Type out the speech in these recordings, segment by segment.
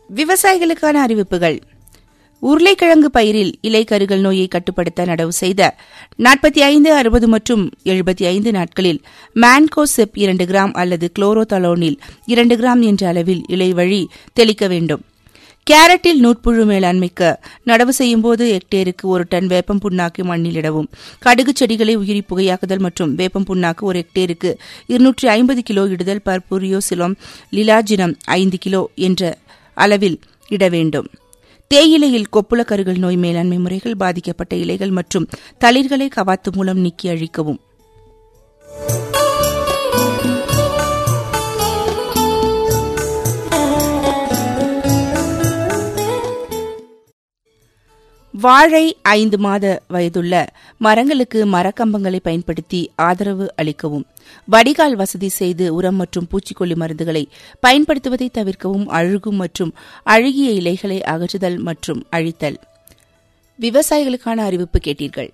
விவசாயிகளுக்கான அறிவிப்புகள் உருளைக்கிழங்கு பயிரில் இலைக்கருகள் நோயை கட்டுப்படுத்த நடவு செய்த நாற்பத்தி ஐந்து அறுபது மற்றும் எழுபத்தி ஐந்து நாட்களில் மான்கோசெப் இரண்டு கிராம் அல்லது குளோரோதலோனில் இரண்டு கிராம் என்ற அளவில் இலை வழி தெளிக்க வேண்டும் கேரட்டில் நூற்புழு மேலாண்மைக்கு நடவு செய்யும் போது ஹெக்டேருக்கு ஒரு டன் வேப்பம் புண்ணாக்கு மண்ணிலிடவும் கடுகு செடிகளை உயிரி புகையாக்குதல் மற்றும் வேப்பம் புண்ணாக்கு ஒரு ஹெக்டேருக்கு இருநூற்றி ஐம்பது கிலோ இடுதல் பர்புரியோசிலம் லிலாஜினம் ஐந்து கிலோ என்ற அளவில் இட வேண்டும் தேயிலையில் கொப்புள கருகள் நோய் மேலாண்மை முறைகள் பாதிக்கப்பட்ட இலைகள் மற்றும் தளிர்களை கவாத்து மூலம் நீக்கி அழிக்கவும் வாழை ஐந்து மாத வயதுள்ள மரங்களுக்கு மரக்கம்பங்களை பயன்படுத்தி ஆதரவு அளிக்கவும் வடிகால் வசதி செய்து உரம் மற்றும் பூச்சிக்கொல்லி மருந்துகளை பயன்படுத்துவதை தவிர்க்கவும் அழுகும் மற்றும் அழுகிய இலைகளை அகற்றுதல் மற்றும் அழித்தல் விவசாயிகளுக்கான அறிவிப்பு கேட்டீர்கள்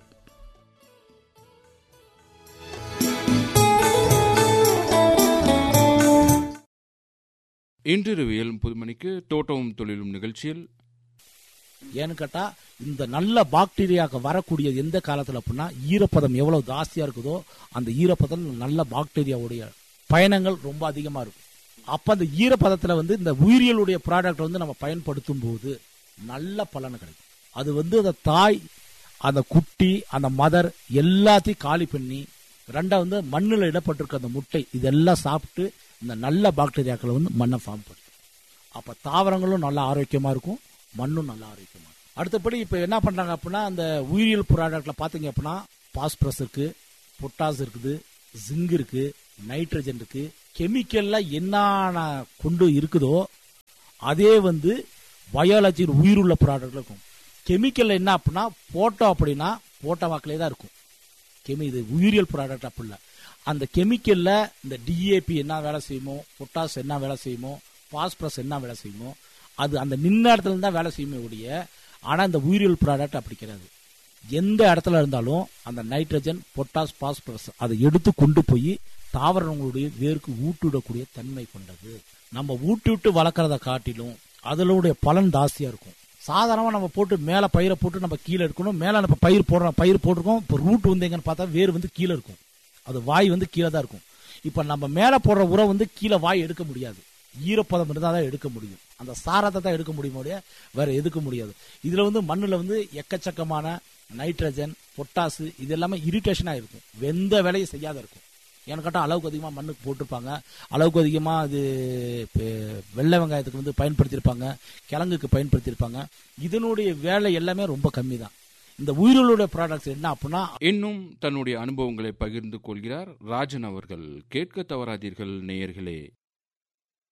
இன்றிரவு ஏழு முப்பது மணிக்கு தோட்டமும் தொழிலும் நிகழ்ச்சியில் ஏன்னு கேட்டா இந்த நல்ல பாக்டீரியாக்கு வரக்கூடிய எந்த காலத்துல அப்படின்னா ஈரப்பதம் எவ்வளவு ஜாஸ்தியா இருக்குதோ அந்த ஈரப்பதம் நல்ல பாக்டீரியாவுடைய பயணங்கள் ரொம்ப அதிகமா இருக்கும் அப்ப அந்த ஈரப்பதத்துல வந்து இந்த உயிரியலுடைய ப்ராடக்ட் வந்து நம்ம பயன்படுத்தும் போது நல்ல பலன் கிடைக்கும் அது வந்து அந்த தாய் அந்த குட்டி அந்த மதர் எல்லாத்தையும் காலி பண்ணி ரெண்டா வந்து மண்ணில் இடப்பட்டிருக்க அந்த முட்டை இதெல்லாம் சாப்பிட்டு இந்த நல்ல பாக்டீரியாக்களை வந்து மண்ணை ஃபார்ம் பண்ணும் அப்ப தாவரங்களும் நல்லா ஆரோக்கியமா இருக்கும் மண்ணும் நல்லா ஆரோக்கியமா இருக்கும் அடுத்தபடி இப்ப என்ன பண்றாங்க அப்படின்னா அந்த உயிரியல் ப்ராடக்ட்ல பாத்தீங்க அப்படின்னா பாஸ்பரஸ் இருக்கு பொட்டாஸ் இருக்குது ஜிங்க் இருக்கு நைட்ரஜன் இருக்கு கெமிக்கல்ல என்னென்ன கொண்டு இருக்குதோ அதே வந்து பயாலஜி உயிருள்ள ப்ராடக்ட்ல இருக்கும் கெமிக்கல் என்ன அப்படின்னா போட்டோ அப்படின்னா போட்டோ வாக்கிலே தான் இருக்கும் கெமி இது உயிரியல் ப்ராடக்ட் அப்படி இல்லை அந்த கெமிக்கல்ல இந்த டிஏபி என்ன வேலை செய்யுமோ பொட்டாஸ் என்ன வேலை செய்யுமோ பாஸ்பரஸ் என்ன வேலை செய்யுமோ அது அந்த நின்ன இடத்துல தான் வேலை செய்யுமே ஒழிய ஆனா இந்த உயிரியல் ப்ராடக்ட் அப்படி கிடையாது எந்த இடத்துல இருந்தாலும் அந்த நைட்ரஜன் பொட்டாஸ் பாஸ்பரஸ் அதை எடுத்து கொண்டு போய் தாவரங்களுடைய வேருக்கு ஊட்டிவிடக்கூடிய தன்மை கொண்டது நம்ம ஊட்டி விட்டு வளர்க்கறத காட்டிலும் அதனுடைய பலன் ஜாஸ்தியா இருக்கும் சாதாரணமா நம்ம போட்டு மேல பயிரை போட்டு நம்ம கீழே இருக்கணும் மேல நம்ம பயிர் போடுறோம் பயிர் போட்டிருக்கோம் இப்போ ரூட் வந்து எங்கன்னு பார்த்தா வேர் வந்து கீழே இருக்கும் அது வாய் வந்து கீழே தான் இருக்கும் இப்ப நம்ம மேல போடுற உரம் வந்து கீழே வாய் எடுக்க முடியாது ஈரப்பதம் இருந்தால் தான் எடுக்க முடியும் அந்த சாரத்தை தான் எடுக்க முடியும் ஒழிய வேற எதுக்க முடியாது இதுல வந்து மண்ணுல வந்து எக்கச்சக்கமான நைட்ரஜன் பொட்டாசு இது எல்லாமே இரிட்டேஷனா இருக்கும் எந்த வேலையும் செய்யாத இருக்கும் ஏன்னு கேட்டால் அளவுக்கு அதிகமாக மண்ணுக்கு போட்டிருப்பாங்க அளவுக்கு அதிகமாக அது இப்ப வெள்ளை வெங்காயத்துக்கு வந்து பயன்படுத்தியிருப்பாங்க கிழங்குக்கு பயன்படுத்தியிருப்பாங்க இதனுடைய வேலை எல்லாமே ரொம்ப கம்மி தான் இந்த உயிரிலுடைய ப்ராடக்ட்ஸ் என்ன அப்படின்னா இன்னும் தன்னுடைய அனுபவங்களை பகிர்ந்து கொள்கிறார் ராஜன் அவர்கள் கேட்க தவறாதீர்கள் நேயர்களே